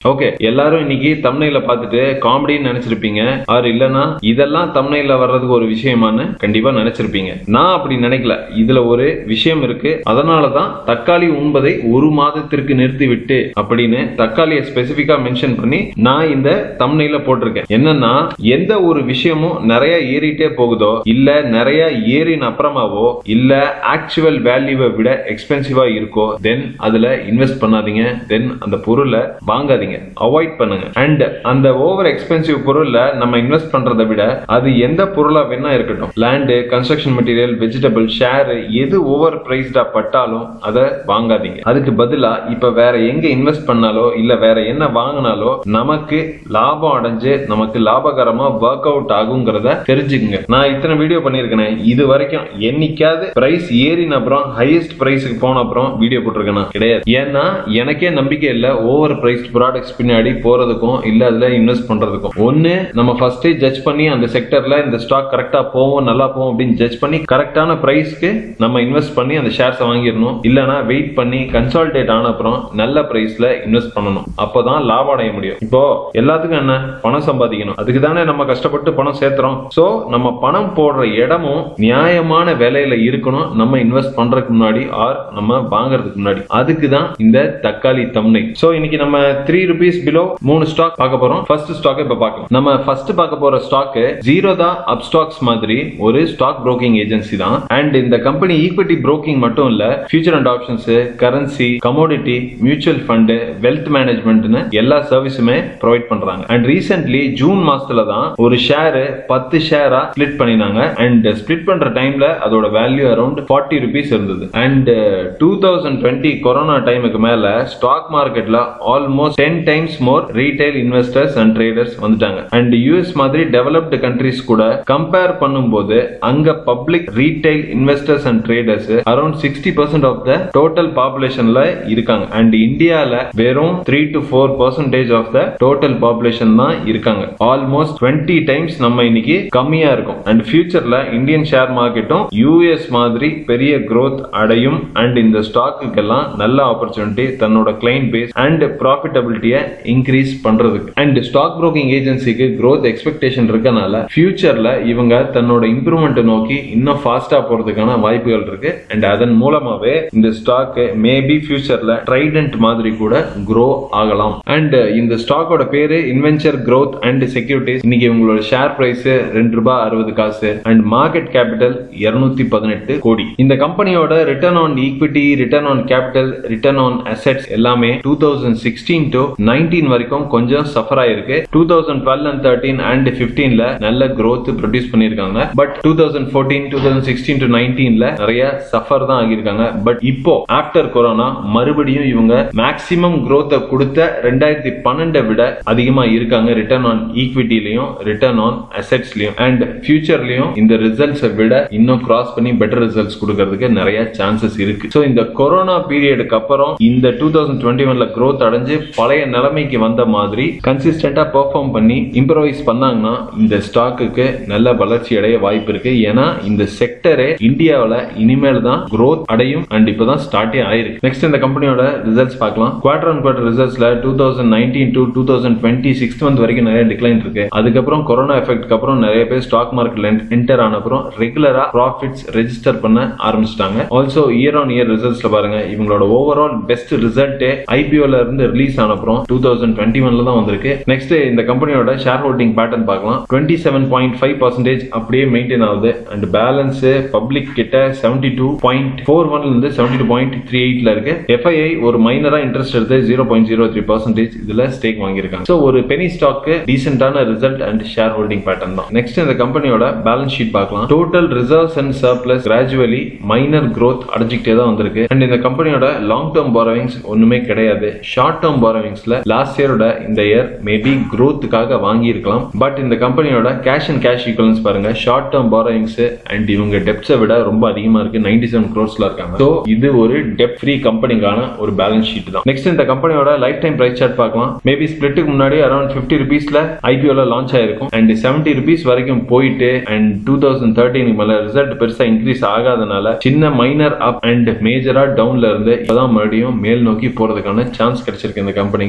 okay எல்லாரும் இன்னைக்கு தமிழ்ல பார்த்துட்டு காமெடின்னு நினைச்சிருப்பீங்க ஆர் இல்லனா இதெல்லாம் தமிழ்ல வர்றதுக்கு ஒரு விஷயமான்னு கண்டிப்பா நினைச்சிருப்பீங்க நான் அப்படி நினைக்கல இதுல ஒரு விஷயம் இருக்கு அதனால தான் தக்காளி உண்பதை ஒரு மாதத்திற்கு நிறுத்திவிட்டு அப்படின்னு தக்காளியை ஸ்பெசிபிக்கா மென்ஷன் பண்ணி நான் இந்த தமிழ்ல போட்டிருக்கேன் என்னன்னா எந்த ஒரு விஷயமும் நிறைய ஏறிட்டே போகுதோ இல்ல நிறைய ஏறின அப்புறமாவோ இல்ல ஆக்சுவல் வேல்யூவை விட எக்ஸ்பென்சிவா இருக்கோ தென் அதுல இன்வெஸ்ட் பண்ணாதீங்க தென் அந்த பொருளை வாங்காதீங்க அவாய்ட் பண்ணுங்க அண்ட் அந்த ஓவர் எக்ஸ்பென்சிவ் பொருள்ல நம்ம இன்வெஸ்ட் பண்றதை விட அது எந்த பொருளா வேணா இருக்கட்டும் land construction material vegetable share எது ஓவர் பிரைஸ்டா பட்டாலும் அதை வாங்காதீங்க அதுக்கு பதிலா இப்ப வேற எங்க இன்வெஸ்ட் பண்ணாலோ இல்ல வேற என்ன வாங்கினாலோ நமக்கு லாபம் அடைஞ்சு நமக்கு லாபகரமா ஒர்க் அவுட் ஆகுங்கிறத தெரிஞ்சுக்குங்க நான் இத்தனை வீடியோ பண்ணிருக்கேன் இது வரைக்கும் என்னைக்காவது பிரைஸ் ஏறின அப்புறம் ஹையஸ்ட் பிரைஸுக்கு போன அப்புறம் வீடியோ போட்டிருக்கேன் கிடையாது ஏன்னா எனக்கே நம்பிக்கை இல்ல ஓவர் பிரைஸ்ட் ப்ராடக்ட்ஸ் பின்னாடி போறதுக்கும் இல்ல அதுல இன்வெஸ்ட் பண்றதுக்கும் ஒன்னு நம்ம ஃபர்ஸ்டே ஜட்ஜ் பண்ணி அந்த செக்டர்ல இந்த ஸ்டாக் கரெக்டா போவோம் நல்லா போவோம் அப்படின்னு ஜட்ஜ் பண்ணி கரெக்டான பிரைஸ்க்கு நம்ம இன்வெஸ்ட் பண்ணி அந்த ஷேர்ஸை வாங்கிடணும் இல்லனா வெயிட் பண்ணி கன்சால்டேட் ஆன அப்புறம் நல்ல பிரைஸ்ல இன்வெஸ்ட் பண்ணணும் அப்பதான் லாபம் அடைய முடியும் இப்போ எல்லாத்துக்கும் என்ன பணம் சம்பாதிக்கணும் அதுக்கு தானே நம்ம கஷ்டப்பட்டு பணம் சேர்த்துறோம் சோ நம்ம பணம் போடுற இடமும் நியாயமான விலையில இருக்கணும் நம்ம இன்வெஸ்ட் பண்றதுக்கு முன்னாடி ஆர் நம்ம வாங்குறதுக்கு முன்னாடி அதுக்கு தான் இந்த தக்காளி தம்னை சோ இன்னைக்கு நம்ம த்ரீ ருபீஸ் பிலோ மூணு ஸ்டாக் பார்க்க போறோம் ஃபர்ஸ்ட் ஸ்டாக் இப்ப பார்க்கலாம் நம்ம ஃபர்ஸ்ட் பார்க்க போற ஸ்டாக் ஜீரோதா அப் ஸ்டாக்ஸ் மாதிரி ஒரு ஸ்டாக் புரோக்கிங் ஏஜென்சி தான் அண்ட் இந்த கம்பெனி ஈக்விட்டி புரோக்கிங் மட்டும் இல்ல future and options currency commodity mutual fund wealth மேனேஜ்மெண்ட்னு எல்லா சர்வீஸுமே ப்ரொவைட் பண்றாங்க அண்ட் ரீசென்ட்லி ஜூன் மாசத்துல தான் ஒரு ஷேர் பத்து ஷேரா ஸ்பிளிட் பண்ணினாங்க அண்ட் ஸ்பிளிட் பண்ற டைம்ல அதோட வேல்யூ அரௌண்ட் ஃபார்ட்டி ருபீஸ் இருந்தது and two thousand twenty corona டைமுக்கு மேல ஸ்டாக் மார்க்கெட்ல almost ten times more retail investors and traders வந்துட்டாங்க அண்ட் யூஎஸ் மாதிரி டெவலப்டு கண்ட்ரிஸ் கூட கம்பேர் பண்ணும்போது அங்க public retail investors and traders around sixty percent of the total பாப்புலேஷன்ல இருக்காங்க அண்ட் இந்தியால வெறும் three to four percentage of the total population தான் இருக்காங்க ஆல்மோஸ்ட் டுவெண்ட்டி டைம்ஸ் நம்ம இன்னைக்கு கம்மியா இருக்கும் அண்ட் ஃபியூச்சர்ல இந்தியன் ஷேர் மார்க்கெட்டும் யூஎஸ் மாதிரி பெரிய growth அடையும் அண்ட் இந்த ஸ்டாக்குக்கு எல்லாம் நல்ல ஆப்பர்ச்சுனிட்டி தன்னோட கிளைண்ட் பேஸ் அண்ட் ப்ராஃபிட்டபிலிட்டியை இன்க்ரீஸ் பண்றதுக்கு அண்ட் ஸ்டாக் broking ஏஜென்சிக்கு growth எக்ஸ்பெக்டேஷன் இருக்கனால ஃபியூச்சர்ல இவங்க தன்னோட இம்ப்ரூவ்மெண்ட் நோக்கி இன்னும் ஃபாஸ்டா போறதுக்கான வாய்ப்புகள் இருக்கு அண்ட் அதன் மூலமாவே இந்த ஸ்டாக் மேபி ஃபியூச்சர்ல ட்ரைடன்ட் மாதிரி கூட grow ஆகலாம் அண்ட் இந்த ஸ்டாக்கோட பேரு இன்வென்ச்சர் growth அண்ட் செக்யூரிட்டிஸ் இன்னைக்கு உங்களோட ஷேர் பிரைஸ் ரெண்டு ரூபாய் அறுபது காசு அண்ட் மார்க்கெட் கேபிட்டல் இருநூத்தி பதினெட்டு கோடி இந்த கம்பெனியோட return on equity return on capital return on assets எல்லாமே two thousand sixteen to nineteen வரைக்கும் கொஞ்சம் சஃபர் ஆயிருக்கு two thousand twelve and thirteen and பிப்டீன்ல நல்ல growth ப்ரொடியூஸ் பண்ணிருக்காங்க but two thousand fourteen two thousand sixteen to நைன்டீன்ல நிறைய suffer தான் ஆகியிருக்காங்க பட் இப்போ ஆஃப்டர் கொரோனா மறுபடியும் இவங்க மேக்சிமம் growth கொடுத்த ரெண்டாயிரத்தி பன்னெண்டை விட அதிகமா இருக்காங்க ரிட்டர்ன் ஆன் ஈக்விட்டிலையும் ரிட்டர்ன் ஆன் அசெட்ஸ்லயும் அண்ட் ஃபியூச்சர்லயும் இந்த ரிசல்ட்ஸை விட இன்னும் கிராஸ் பண்ணி பெட்டர் ரிசல்ட்ஸ் கொடுக்கறதுக்கு நிறைய சான்சஸ் இருக்கு ஸோ இந்த கொரோனா பீரியடுக்கு அப்புறம் இந்த டூ தௌசண்ட் டுவெண்ட்டி ஒன்ல growth அடைஞ்சு பழைய நிலைமைக்கு வந்த மாதிரி கன்சிஸ்டன்டா பெர்ஃபார்ம் பண்ணி இம்ப்ரவைஸ் பண்ணாங்கன்னா இந்த ஸ்டாக்குக்கு நல்ல வளர்ச்சி அடைய வாய்ப்பு இருக்கு ஏன்னா இந்த செக்டரே இந்தியாவில் இனிமேல் தான் growth அடையும் அண்ட் இப்பதான் ஸ்டார்டே ஆயிருக்கு நெக்ஸ்ட் இந்த கம்பெனியோட ரிசல்ட்ஸ் பார்க்கலாம் குவார்டர் அண்ட் குவார்டர் ரிசல்ட்ஸ்ல two thousand nineteen to two thousand twenty six month வரைக்கும் நிறைய டிக்ளைன் இருக்கு அதுக்கப்புறம் கொரோனா எஃபெக்ட்க்கு அப்புறம் நிறைய பேர் ஸ்டாக் மார்க்கெட்ல என்டர் ஆன அப்புறம் ரெகுலரா ப்ராஃபிட்ஸ் ரெஜிஸ்டர் பண்ண ஆரம்பிச்சிட்டாங்க ஆல்சோ இயர் ஆன் இயர் ரிசல்ட்ஸ்ல பாருங்க இவங்களோட ஓவரால் பெஸ்ட் ரிசல்ட் ஐபிஓல இருந்து ரிலீஸ் ஆன அப்புறம் டூ தௌசண்ட் டுவெண்ட்டி ஒன்ல தான் வந்திருக்கு நெக்ஸ்ட் இந்த கம்பெனியோட ஷேர் ஹோல்டிங் பேட்டர்ன் பார்க்கலாம் twenty seven point five percentage அப்படியே மெயின்டைன் ஆகுது அண்ட் பேலன்ஸ் பப்ளிக் கிட்ட செவன்டி டூ பாயிண்ட் ஃபோர் ஒன்ல இருந்து செவன்டி டூ பாயிண்ட் த்ரீ எயிட்ல இருக்கு எஃப்ஐஐ ஒரு மைனரா இன்ட்ரெஸ்ட் எடுத்து zero point zero three percentage இதுல ஸ்டேக் வாங்கியிருக்காங்க ஸோ ஒரு பெனி ஸ்டாக்கு டீசென்டான result and share holding pattern தான் நெக்ஸ்ட் இந்த கம்பெனியோட பேலன்ஸ் ஷீட் பார்க்கலாம் total reserves and surplus gradually minor growth அடைஞ்சிக்கிட்டே தான் வந்திருக்கு அண்ட் இந்த கம்பெனியோட லாங் டேர்ம் பாரோவிங்ஸ் ஒண்ணுமே கிடையாது ஷார்ட் டேர்ம் பாரோவிங்ஸ்ல லாஸ்ட் இயரோட இந்த இயர் மேபி growthக்காக வாங்கி இருக்கலாம் பட் இந்த கம்பெனியோட கேஷ் அண்ட் கேஷ் ஈக்குவலன்ஸ் பாருங்க ஷார்ட் டேர்ம் பாரோவிங்ஸ் அண்ட் இவங்க டெப்ஸை விட ரொம்ப அதிகமா இருக்கு நைன்டி செவன் க்ரோர்ஸ்ல இருக்காங்க ஸோ இது ஒரு டெப் ஃப்ரீ கம்பெனிக்கான ஒரு பேலன்ஸ் ஷீட் தான் நெக்ஸ்ட் இந்த கம்பெனியோட லைஃப் டைம் பிரைஸ் சார்ட் பார்க்கலாம் மேபி ஸ்பிளிட்டுக்கு முன்னாடி அரௌண்ட் ஃபிஃப்டி ருபீஸ்ல ஐபிஓல லான்ச் ஆயிருக்கும் அண்ட் செவன்டி ருபீஸ் வரைக்கும் போயிட்டு அண்ட் டூ தௌசண்ட் தேர்ட்டீனுக்கு மேல ரிசல்ட் பெருசா இன்க்ரீஸ் ஆகாதனால சின்ன மைனர் அப் அண்ட் மேஜரா டவுன்ல இருந்து இப்பதான் மறுபடியும் மேல் நோக்கி போறதுக்கான சான்ஸ் கிடைச்சிருக்கு இந்த கம்பெனிக்கு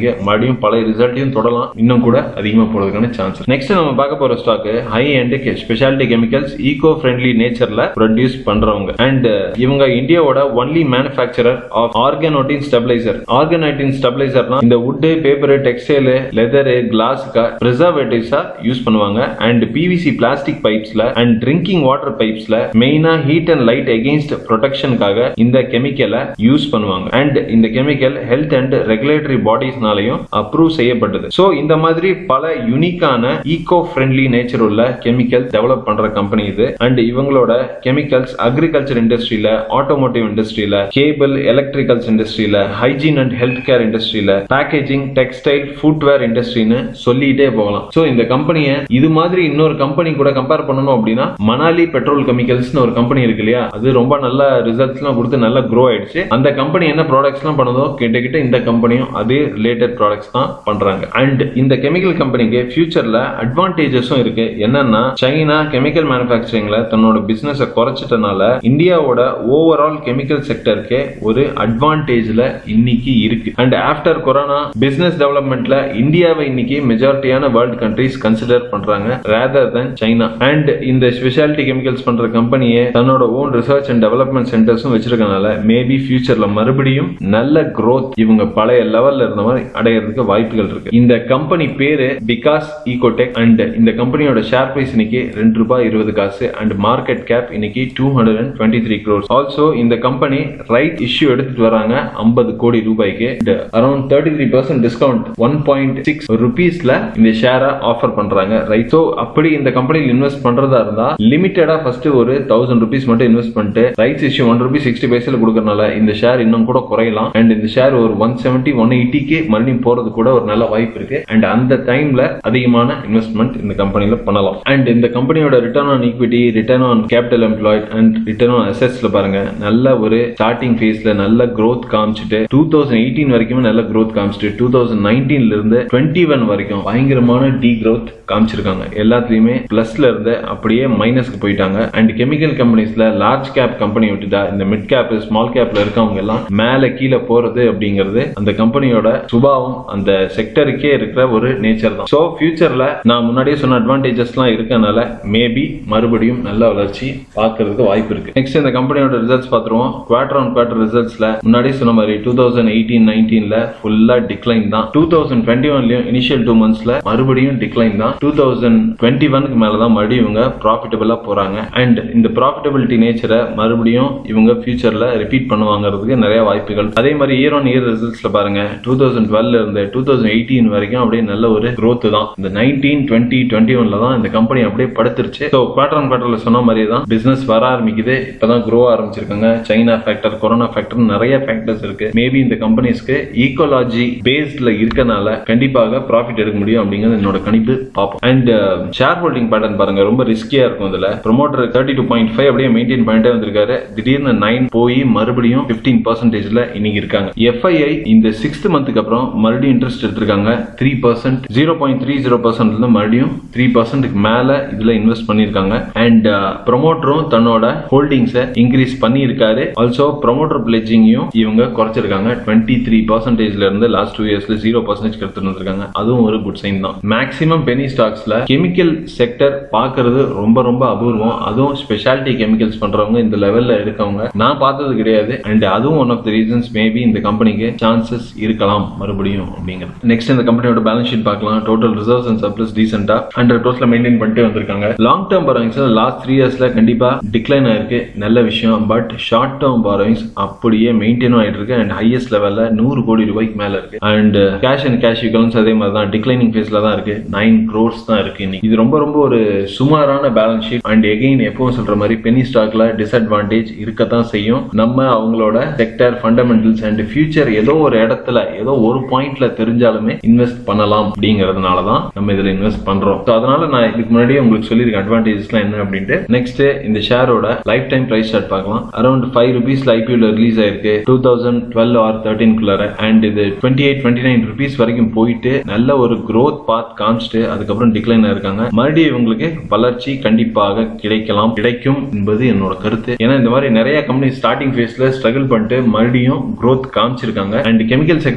கம்பெனிக்கு மறுபடியும் பழைய ரிசல்ட்டையும் தொடலாம் இன்னும் கூட அதிகமாக போறதுக்கான சான்ஸ் நெக்ஸ்ட் நம்ம பார்க்க போற stock high and speciality chemicals eco friendly நேச்சர்ல ப்ரொடியூஸ் பண்றவங்க அண்ட் இவங்க இந்தியாவோட only manufacturer of organotin stabiliser organotin ஸ்டெபிளைசர்னா இந்த வுட் பேப்பர் டெக்ஸ்டைல் லெதர் கிளாஸ்க்கு ப்ரிசர்வேட்டிவ்ஸா யூஸ் பண்ணுவாங்க அண்ட் பிவிசி பிளாஸ்டிக் பைப்ஸ்ல அண்ட் ட்ரிங்கிங் வாட்டர் பைப்ஸ்ல மெயினா ஹீட் அண்ட் லைட் எகெயின்ஸ்ட் ப்ரொடெக்ஷனுக்காக இந்த கெமிக்கலை யூஸ் பண்ணுவாங்க அண்ட் இந்த கெமிக்கல் ஹெல்த் அண்ட் ரெகுலேட்டரி பாடிஸ்னாலையும் அப்ரூவ் செய்யப்பட்டது சோ இந்த மாதிரி பல யூனிக்கான ஈகோ ஃப்ரெண்ட்லி நேச்சர் உள்ள கெமிக்கல் டெவலப் பண்ற கம்பெனி இது அண்ட் இவங்களோட கெமிக்கல்ஸ் அக்ரிகல்ச்சர் இண்டஸ்ட்ரியில ஆட்டோமோட்டிவ் இண்டஸ்ட்ரியில கேபிள் எலக்ட்ரிகல்ஸ் இண்டஸ்ட்ரியில ஹைஜீன் அண்ட் ஹெல்த் கேர் இண்டஸ்ட்ரியில பேக்கேஜிங் டெக்ஸ்டைல் ஃபுட்வேர் இண்டஸ்ட்ரின்னு சொல்லிட்டே போகலாம் சோ இந்த கம்பெனியை இது மாதிரி இன்னொரு கம்பெனி கூட கம்பேர் பண்ணணும் அப்படின்னா மணாலி பெட்ரோல் கெமிக்கல்ஸ்னு ஒரு கம்பெனி இருக்கு இல்லையா அது ரொம்ப நல்ல ரிசல்ட்ஸ் எல்லாம் கொடுத்து நல்லா க்ரோ ஆயிடுச்சு அந்த கம்பெனி என்ன ப்ராடக்ட்ஸ் எல்லாம் பண்ணுதோ கிட்ட கிட்ட இந்த கம்பெனியும் அதே ரிலேட்டட் ப்ராடக்ட்ஸ் தான் பண்றாங்க அண்ட் இந்த கெமிக்கல் கம்பெனிக்கு ஃபியூச்சர்ல அட்வான்டேஜஸும் இருக்கு என்னன்னா சைனா கெமிக்கல் மேனுஃபேக்சரிங்ல தன்னோட பிசினஸ் குறைச்சிட்டனால இந்தியாவோட ஓவரால் கெமிக்கல் செக்டருக்கு ஒரு அட்வான்டேஜ்ல இன்னைக்கு இருக்கு அண்ட் ஆஃப்டர் கொரோனா பிசினஸ் டெவலப்மெண்ட்ல இந்தியாவை இன்னைக்கு மெஜாரிட்டியான வேர்ல்ட் கண்ட்ரீஸ் கன்சிடர் பண்றாங்க ரேதர் than சைனா அண்ட் இந்த ஸ்பெஷாலிட்டி கெமிக்கல்ஸ் பண்ற கம்பெனியை தன்னோட ஓன் ரிசர்ச் அண்ட் டெவலப்மெண்ட் சென்டர்ஸும் வச்சிருக்கனால மேபி ஃபியூச்சர்ல மறுபடியும் நல்ல growth இவங்க பழைய லெவல்ல இருந்த மாதிரி அடையிறதுக்கு வாய்ப்புகள் இருக்கு இந்த கம்பெனி பேரு பிகாஸ் ஈகோடெக் அண்ட் இந்த கம்பெனியோட ஷேர் பிரைஸ் இன்னைக்கு ரெண்டு ரூபாய் இருபது காசு அண்ட் மார்க்கெட் கேப் இன்னைக்கு two hundred and twenty three crores also இந்த கம்பெனி ரைட் இஷ்யூ எடுத்துட்டு வராங்க ஐம்பது கோடி ரூபாய்க்கு around thirty three percent discount one point six ருபீஸ்ல இந்த ஷேரை ஆஃபர் பண்றாங்க ரைட் ஸோ அப்படி இந்த கம்பெனியில் இன்வெஸ்ட் பண்றதா இருந்தா லிமிட்டடா ஃபர்ஸ்ட் ஒரு தௌசண்ட் ருபீஸ் மட்டும் இன்வெஸ்ட் பண்ணிட்டு rights issue one rupees sixty பைசில் கொடுக்கறனால இந்த ஷேர் இன்னும் கூட குறையலாம் அண்ட் இந்த ஷேர் ஒரு ஒன் செவன்டி ஒன் எயிட்டிக்கு மறுபடியும் போறது கூட ஒரு நல்ல வாய்ப்பு இருக்கு அண்ட் அந்த டைம்ல அதிகமான இன்வெஸ்ட்மெண்ட் இந்த கம்பெனில பண்ணலாம் அண்ட் இந்த கம்பெனியோட return on equity return on capital employed and return on அசெட்ஸ்ல பாருங்க நல்ல ஒரு ஸ்டார்டிங் ஃபேஸ்ல நல்ல growth காமிச்சிட்டு டூ தௌசண்ட் எயிட்டீன் வரைக்குமே நல்ல growth காமிச்சிட்டு டூ தௌசண்ட் நைன்டீன்ல இருந்து டுவெண்ட்டி ஒன் வரைக்கும் பயங்கரமான டி growth காமிச்சிருக்காங்க எல்லாத்துலயுமே பிளஸ்ல இருந்து அப்படியே மைனஸ்க்கு போயிட்டாங்க அண்ட் கெமிக்கல் கம்பெனிஸ்ல லார்ஜ் கேப் கம்பெனி விட்டுட்டா இந்த மிட் கேப் ஸ்மால் கேப்ல இருக்கவங்க எல்லாம் மேல கீழே போறது அப்படிங்கிறது அந்த கம்பெனியோட சுபாவம் அந்த செக்டருக்கே இருக்கிற ஒரு நேச்சர் தான் சோ ஃபியூச்சர்ல நான் முன்னாடியே சொன்ன அட்வான்டேஜஸ்லாம் இருக்கனால மேபி மறுபடியும் நல்ல வளர்ச்சி பார்க்கறதுக்கு வாய்ப்பு இருக்கு நெக்ஸ்ட் இந்த கம்பெனியோட ரிசல்ட்ஸ் பார்த்துருவோம் குவார்டர் ஆன் குவார்டர் ரிசல்ட்ஸ்ல முன்னாடியே சொன்ன மாதிரி டூ தௌசண்ட் எயிட்டீன் நைன்டீன்ல ஃபுல்லா டிக்ளைன் தான் டூ தௌசண்ட் டுவெண்ட்டி ஒன்லயும் இனிஷியல் டூ மந்த்ஸ்ல மறுபடியும் டிக்ளைன் தான் டூ தௌசண்ட் டுவெண்ட்டி ஒனுக்கு மேல தான் மறுபடியும் இவங்க ப்ராஃபிட்டபிளா போறாங்க அண்ட் இந்த ப்ராஃபிட்டபிலிட்டி நேச்சரை மறுபடியும் இவங்க ஃபியூச்சர்ல ரிப்பீட் பண்ணுவாங்கிறதுக்கு நிறைய வாய்ப்புகள் அதே மாதிரி இயர் ஆன் இயர் ரிசல்ட்ஸ்ல பாருங்க டூ தௌசண்ட் டுவெல்ல இருந்து டூ தௌசண்ட் எயிட்டீன் வரைக்கும் அப்படியே நல்ல ஒரு growth தான் இந்த நைன்டீன் டுவெண்ட்டி டுவெண்ட்டி ஒன்ல தான் இந்த கம்பெனி அப்படியே படுத்துருச்சு ஸோ குவார்டர் ஆன் குவார்டர்ல சொன்ன மாதிரி தான் பிசினஸ் வர ஆரம்பிக்குது இப்பதான் க்ரோ ஆரம்பிச்சிருக்காங்க சைனா ஃபேக்டர் கொரோனா ஃபேக்டர் நிறைய ஃபேக்டர்ஸ் இருக்கு மேபி இந்த கம்பெனிஸ்க்கு ஈக்கோலாஜி பேஸ்ட்ல இருக்கனால கண்டிப்பாக ப்ராஃபிட் எடுக்க முடியும் அப்படிங்கிறது என்னோட கணிப்பு பார்ப்போம் அண்ட் ஷேர் ஹோல்டிங் பேட்டர்ன் பாருங்க ரொம்ப ரிஸ்கியா இருக்கும் இதுல promoter thirty two point five அப்படியே மெயின்டைன் பண்ணிட்டே வந்திருக்காரு திடீர்னு நைன் போய் மறுபடியும் பிப்டீன் பர்சன்டேஜ்ல இன்னைக்கு இருக்காங்க எஃப்ஐஐ இந்த சிக்ஸ்த் மந்த்துக்கு அப்புறம் மறுபடியும் இன்ட்ரெஸ்ட் எடுத்திருக்காங்க three percent zero point three zero பர்சன்ட்ல மறுபடியும் த்ரீ பர்சன்ட்டுக்கு மேல இதுல இன்வெஸ்ட் பண்ணிருக்காங்க அண்ட் ப்ரொமோட்டரும் தன்னோட ஹோல்டிங்ஸை இன்க்ரீஸ் பண்ணியிருக்காரு ஆல்சோ ப்ரொமோட்டர் பிளேஜிங்கையும் இவங்க குறைச்சிருக்காங்க டுவெண்ட்டி த்ரீ பர்சன்டேஜ்ல இருந்து லாஸ்ட் டூ இயர்ஸ்ல ஜீரோ பர்சன்டேஜ் எடுத்துட்டு வந்திருக்காங்க அதுவும் ஒரு குட் சைன் தான் மேக்ஸிமம் பெனி ஸ்டாக்ஸ்ல கெமிக்கல் செக்டர் பார்க்கிறது ரொம்ப ரொம்ப அபூர்வம் அதுவும் ஸ்பெஷாலிட்டி கெமிக்கல்ஸ் பண்றவங்க இந்த லெவல்ல இருக்கவங்க நான் பார்த்தது கிடையாது அண்ட் அதுவும் one of the reasons maybe இந்த கம்பெனிக்கு சான்சஸ் இருக்கலாம் மறுபடியும் அப்படிங்கிறது நெக்ஸ்ட் இந்த கம்பெனியோட பேலன்ஸ் ஷீட் பார்க்கலாம் டோட்டல் ரிசர்வ்ஸ் அண்ட் சப்ளஸ் டீசென்டா ஹண்ட்ரட் க்ரோஸ்ல மெயின்டைன் பண்ணிட்டு வந்திருக்காங்க long term borrowings last three இயர்ஸ்ல கண்டிப்பா டிக்ளைன் ஆயிருக்கு நல்ல விஷயம் பட் ஷார்ட் டேர்ம் பாரோயிங்ஸ் அப்படியே மெயின்டைனும் ஆயிட்டு இருக்கு அண்ட் ஹையஸ்ட் லெவல்ல நூறு கோடி ரூபாய்க்கு மேல இருக்கு and cash and cash equivalents அதே மாதிரி தான் டிக்ளைனிங் ஃபேஸ்ல தான் இருக்கு நைன் க்ரோர்ஸ் தான் இருக்கு இன்னைக்கு இது ரொம்ப ரொம்ப ஒரு சுமாரான பேலன்ஸ் ஷீட் அண்ட் எகைன் எப்பவும் சொல்ற மாதிரி பெனி ஸ்டாக்ல டிஸ்அட்வான்டேஜ் இருக்கத்தான் செய்யும் நம்ம அவங்களோட செக்டர் ஃபண்டமெண்டல்ஸ் அண்ட் ஃபியூச்சர் ஏதோ ஒரு இடத்துல ஏதோ ஒரு பாயிண்ட்ல தெரிஞ்சாலுமே இன்வெஸ்ட் பண்ணலாம் அப்படிங்கறதுனால தான் நம்ம இதுல இன்வெஸ்ட் பண்றோம் So அதனால நான் இதுக்கு முன்னாடியே உங்களுக்கு சொல்லியிருக்கேன் அட்வான்டேஜஸ்லாம் என்ன அப்படின்ட்டு நெக்ஸ்ட் இந்த ஷேரோட லைஃப் டைம் பிரைஸ் சார்ட் பார்க்கலாம் அரௌண்ட் ஃபைவ் ருபீஸ்ல ஐபிஓல ரிலீஸ் ஆயிருக்கு two thousand twelve or thirteen குள்ளார அண்ட் இது twenty eight twenty nine rupees வரைக்கும் போயிட்டு நல்ல ஒரு growth பாத் காமிச்சிட்டு அதுக்கப்புறம் டிக்ளைன் ஆயிருக்காங்க மறுபடியும் இவங்களுக்கு வளர்ச்சி கண்டிப்பாக கிடைக்கலாம் கிடைக்கும் என்பது என்னோட கருத்து ஏன்னா இந்த மாதிரி நிறைய கம்பெனி ஸ்டார்டிங் ஃபேஸ்ல ஸ்ட்ரகிள் பண்ணிட்டு மறுபடியும் growth காமிச்சிருக்காங்க அண்ட் கெமிக்கல் செக்டர்ல இருக்கனால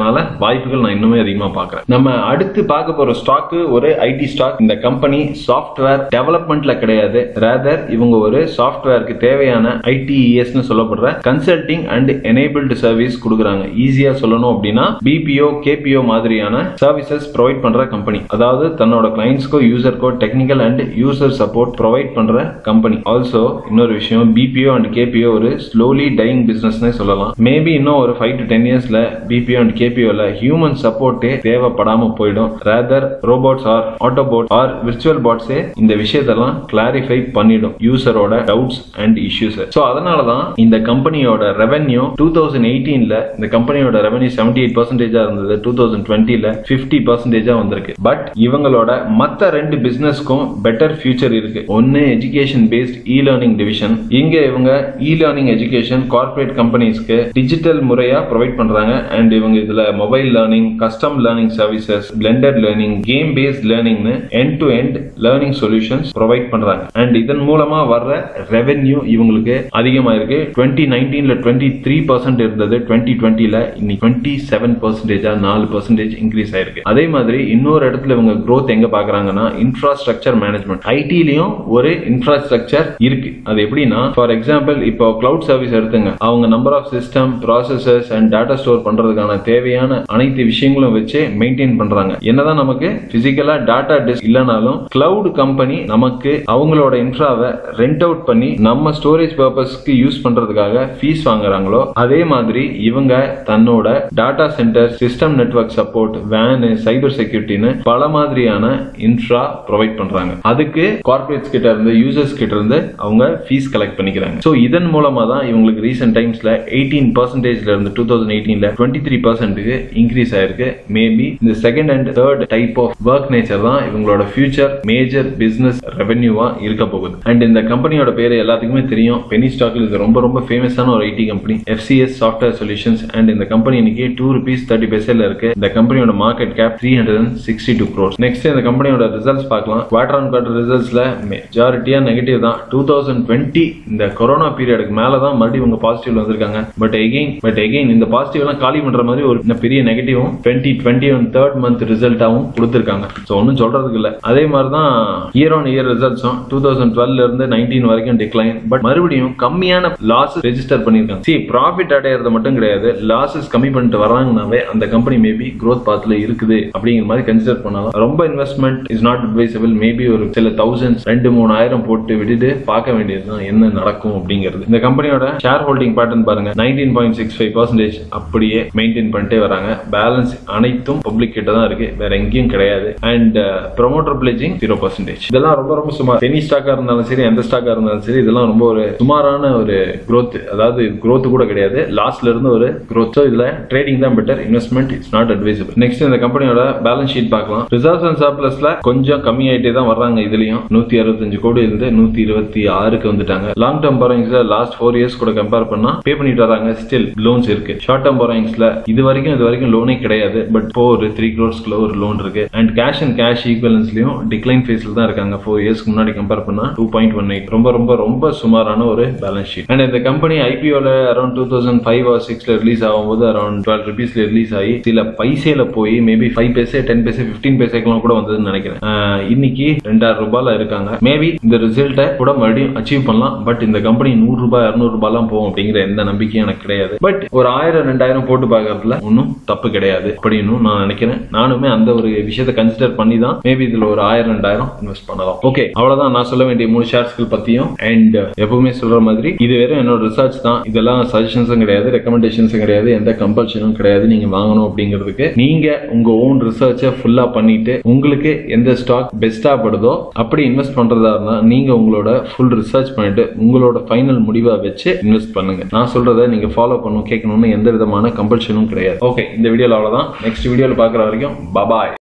இருக்கிறதுனால வாய்ப்புகள் நான் இன்னுமே அதிகமா பார்க்கறேன் நம்ம அடுத்து பார்க்க போற ஸ்டாக் ஒரு ஐடி ஸ்டாக் இந்த கம்பெனி சாஃப்ட்வேர் டெவலப்மெண்ட்ல கிடையாது ரேதர் இவங்க ஒரு சாஃப்ட்வேருக்கு தேவையான ஐடிஇஎஸ்னு சொல்லப்படுற கன்சல்டிங் அண்ட் எனேபிள்டு சர்வீஸ் கொடுக்குறாங்க ஈஸியா சொல்லணும் அப்படின்னா பிபிஓ கேபிஓ மாதிரியான சர்வீசஸ் ப்ரொவைட் பண்ற கம்பெனி அதாவது தன்னோட கிளைண்ட்ஸ்க்கோ யூசர்க்கோ technical and user support provide பண்ற கம்பெனி ஆல்சோ இன்னொரு விஷயம் பிபிஓ அண்ட் கேபிஓ ஒரு ஸ்லோலி டைங் பிசினஸ்னே சொல்லலாம் மேபி இன்னும் ஒரு ஃபைவ் டு டென் இயர்ஸ்ல பிபிஓ அண்ட் கேபிஓல ஹியூமன் சப்போர்ட்டே தேவைப்படாம போயிடும் rather robots or autobot or virtual பாட்ஸே இந்த விஷயத்தெல்லாம் கிளாரிஃபை பண்ணிடும் யூசரோட டவுட்ஸ் அண்ட் இஷ்யூஸ் ஸோ அதனால தான் இந்த கம்பெனியோட ரெவென்யூ டூ தௌசண்ட் எயிட்டீன்ல இந்த கம்பெனியோட ரெவென்யூ செவன்டி எயிட் பர்சன்டேஜா இருந்தது டூ தௌசண்ட் டுவெண்ட்டில பிப்டி பர்சன்டேஜா வந்திருக்கு பட் இவங்களோட மத்த ரெண்டு பிசினஸ்க்கும் பெட்டர் ஃபியூச்சர் இருக்கு ஒன்னு education based e learning division இங்க இவங்க இ லேர்னிங் எஜுகேஷன் கார்பரேட் கம்பெனிஸ்க்கு டிஜிட்டல் முறையா ப்ரொவைட் பண்றாங்க அண்ட் இவங்க இதுல mobile learning custom learning services blended learning game based லேர்னிங்னு end to end learning solutions provide பண்றாங்க அண்ட் இதன் மூலமா வர்ற ரெவென்யூ இவங்களுக்கு அதிகமா இருக்கு டுவெண்ட்டி நைன்டீன்ல டுவெண்ட்டி த்ரீ பர்சன்ட் இருந்தது டுவெண்ட்டி டுவெண்ட்டில இன்னைக்கு டுவெண்ட்டி செவன் பர்சன்டேஜா நாலு பர்சன்டேஜ் இன்க்ரீஸ் ஆயிருக்கு அதே மாதிரி இன்னொரு இடத்துல இவங்க growth எங்க பாக்குறாங்கன்னா இன்ஃப்ராஸ்ட்ரக்சர் மேனேஜ்மெண்ட் ஐடிலையும் ஒரு இன்ஃப்ராஸ்ட்ரக்சர் இருக்கு அது எப்படின்னா ஃபார் எக்ஸாம்பிள் இப்போ கிளவுட் சர்வீஸ் எடுத்துங்க அவங்க number of system processors and data store பண்றதுக்கான தேவையான அனைத்து விஷயங்களும் வச்சு மெயின்டைன் பண்றாங்க என்னதான் நமக்கு பிசிக்கலா டேட்டா டிஸ்க் இல்லைனாலும் கிளவுட் கம்பெனி நமக்கு அவங்களோட இன்ஃப்ராவை ரெண்ட் அவுட் பண்ணி நம்ம ஸ்டோரேஜ் பர்பஸ்க்கு யூஸ் பண்றதுக்காக ஃபீஸ் வாங்குறாங்களோ அதே மாதிரி இவங்க தன்னோட data centre system network support வேனு சைபர் செக்யூரிட்டின்னு பல மாதிரியான இன்ஃப்ரா ப்ரொவைட் பண்றாங்க அதுக்கு கார்பரேட்ஸ் கிட்ட இருந்து யூசர்ஸ் கிட்ட இருந்து அவங்க ஃபீஸ் கலெக்ட் பண்ணிக்கிறாங்க ஸோ இதன் மூலமா தான் இவங்களுக்கு ரீசெண்ட் டைம்ஸ்ல எயிட்டீன் பர்சன்டேஜ்ல இருந்து டூ தௌசண்ட் எயிட்டீன்ல டுவெண்ட்டி த்ரீ பர்சன்ட்டுக்கு இன்க்ரீஸ் ஆயிருக்கு மேபி இந்த second and third type of work nature தான் இவங்களோட ஃபியூச்சர் மேஜர் பிசினஸ் ரெவென்யூவா இருக்க போகுது அண்ட் இந்த கம்பெனியோட பேர் எல்லாத்துக்குமே தெரியும் பெனி ஸ்டாக்ல இது ரொம்ப ரொம்ப ஃபேமஸான ஒரு IT company FCS software solutions and இந்த கம்பெனி இன்னைக்கு டூ ருபீஸ் தேர்ட்டி பைசேல இருக்கு இந்த கம்பெனியோட market cap three hundred and sixty two crores next இந்த கம்பெனியோட ரிசல்ட்ஸ் பார்க்கலாம் குவார்டர் ஆன் குவார்டர் ரிசல்ட்ஸ்ல மெஜாரிட்டியா நெகட்டிவ் தான் டூ தௌசண்ட் டுவெண்ட்டி இந்த கொரோனா பீரியடுக்கு மேல தான் மறுபடியும் இவங்க பாசிட்டிவ்ல வந்திருக்காங்க பட் எகெயின் பட் எகெயின் இந்த பாசிட்டிவ் எல்லாம் காலி பண்ற மாதிரி ஒரு இன்னும் பெரிய நெகட்டிவும் twenty twenty one third month ரிசல்ட்டாவும் கொடுத்துருக்காங்க ஸோ ஒன்றும் சொல்றதுக்கு இல்லை அதே மாதிரி தான் இயர் ஆன் இயர் ரிசல்ட்ஸும் டூ தௌசண்ட் டுவெல்ல இருந்து நைன்டீன் வரைக்கும் டிக்ளைன் பட் மறுபடியும் கம்மியான லாஸ் ரெஜிஸ்டர் பண்ணியிருக்காங்க சி ப்ராஃபிட் அடையிறது மட்டும் கிடையாது லாசஸ் கம்மி பண்ணிட்டு வராங்கனாவே அந்த கம்பெனி மேபி growth பாத்ல இருக்குது அப்படிங்கிற மாதிரி கன்சிடர் பண்ணலாம் ரொம்ப investment is not advisable maybe ஒரு சில தௌசண்ட்ஸ் ரெண்டு மூணு ஆயிரம் போட்டு விட்டுட்டு பார்க்க வேண்டியதுதான் என்ன நடக்கும் அப்படிங்கிறது இந்த கம்பெனியோட ஷேர் ஹோல்டிங் பேட்டர்ன் பாருங்க nineteen point six five percentage அப்படியே மெயின்டைன் பண்ணிட்டே வராங்க பேலன்ஸ் அனைத்தும் பப்ளிக் கிட்ட தான் இருக்கு வேற எங்கேயும் கிடையாது and promoter pledging zero percentage இதெல்லாம் ரொம்ப ரொம்ப சுமார் பெனி ஸ்டாக்கா இருந்தாலும் சரி எந்த ஸ்டாக்கா இருந்தாலும் சரி இதெல்லாம் ரொம்ப ஒரு சுமாரான ஒரு growth அதாவது growth கூட கிடையாது லாஸ்ட்ல இருந்து ஒரு growth ஸோ இதுல ட்ரேடிங் தான் better investment it's not advisable next இந்த கம்பெனியோட பேலன்ஸ் ஷீட் பார்க்கலாம் ரிசர்வ்ஸ் அண்ட் சர்ப்ளஸ்ல கொஞ்சம் கம்மி ஆயிட்டே தான் வர்றாங்க இதுலயும் நூத்தி அறுபத்தஞ்சு கோடி இருந்து நூத்தி இருபத்தி ஆறுக்கு வந்துட்டாங்க லாங் டேர்ம் பாரோயிங்ஸ்ல லாஸ்ட் ஃபோர் இயர்ஸ் கூட கம்பேர் பண்ணா பே பண்ணிட்டு வராங்க ஸ்டில் லோன்ஸ் இருக்கு ஷார்ட் டேர்ம் பாரோயிங்ஸ்ல இது வரைக்கும் இது வரைக்கும் லோனே கிடையாது பட் இப்போ ஒரு த்ரீ க்ரோர்ஸ்க்குள்ள ஒரு லோன் இருக்கு அண்ட் கேஷ் அண்ட் கேஷ் ஈக்குவலன்ஸ்லயும் டிக்ளைன் ஃபேஸ்ல தான் இருக்காங்க ஃபோர் இயர்ஸ்க்கு முன்னாடி கம்பேர் பண்ணா டூ பாயிண்ட் ஒன் எயிட் ரொம்ப ரொம்ப ரொம்ப சுமாரான ஒரு பேலன்ஸ் ஷீட் அண்ட் இந்த கம்பெனி ஐபிஓல around two thousand five or சிக்ஸ்ல ரிலீஸ் ஆகும்போது அரௌண்ட் டுவெல் ருபீஸ்ல ரிலீஸ் ஆகி சில பைசேல போய் maybe five paise ten paise fifteen பைசேக்கெல்லாம் கூட வந்ததுன்னு நினைக்கிறேன் ஆஹ் இன்னைக்கு ரெண்டாயிரம் ரூபாயில இருக்காங்க மேபி இந்த ரிசல்ட்டை கூட மறுபடியும் அச்சீவ் பண்ணலாம் பட் இந்த கம்பெனி நூறு ரூபாய் இருநூறு ரூபாய்லாம் போகும் அப்படிங்கிற எந்த நம்பிக்கையும் எனக்கு கிடையாது பட் ஒரு ஆயிரம் ரெண்டாயிரம் போட்டு பார்க்கறதுல ஒன்றும் தப்பு கிடையாது அப்படின்னு நான் நினைக்கிறேன் நானுமே அந்த ஒரு விஷயத்தை கன்சிடர் பண்ணி தான் மேபி இதுல ஒரு ஆயிரம் ரெண்டாயிரம் இன்வெஸ்ட் பண்ணலாம் ஓகே அவ்வளவுதான் நான் சொல்ல வேண்டிய மூணு ஷேர்ஸ்கள் பத்தியும் அண்ட் எப்பவுமே சொல்ற மாதிரி இது வெறும் என்னோட ரிசர்ச் தான் இதெல்லாம் சஜஷன்ஸும் கிடையாது ரெக்கமெண்டேஷன்ஸும் கிடையாது எந்த கம்பல்ஷனும் கிடையாது நீங்க வாங்கணும் அப்படிங்கிறதுக்கு நீங்க உங்க ஓன் ரிசர்ச்சை ஃபுல்லா பண்ணிட்டு உங்களுக்கு எந்த ஸ்டாக் பெஸ்டா படுதோ அப்படி இன்வெஸ்ட் பண்றதா இருந்தா நீங்க உங்களோட ஃபுல் ரிசர்ச் பண்ணிட்டு உங்களோட ஃபைனல் முடிவா வச்சு இன்வெஸ்ட் பண்ணுங்க நான் சொல்றதை நீங்க ஃபாலோ பண்ணணும் கேட்கணும்னு எந்த விதமான கம்பல்ஷனும் கிடையாது ஓகே இந்த வீடியோல அவ்வளவுதான் நெக்ஸ்ட் வீடியோல பாக்குற வரைக்கும் பபாய்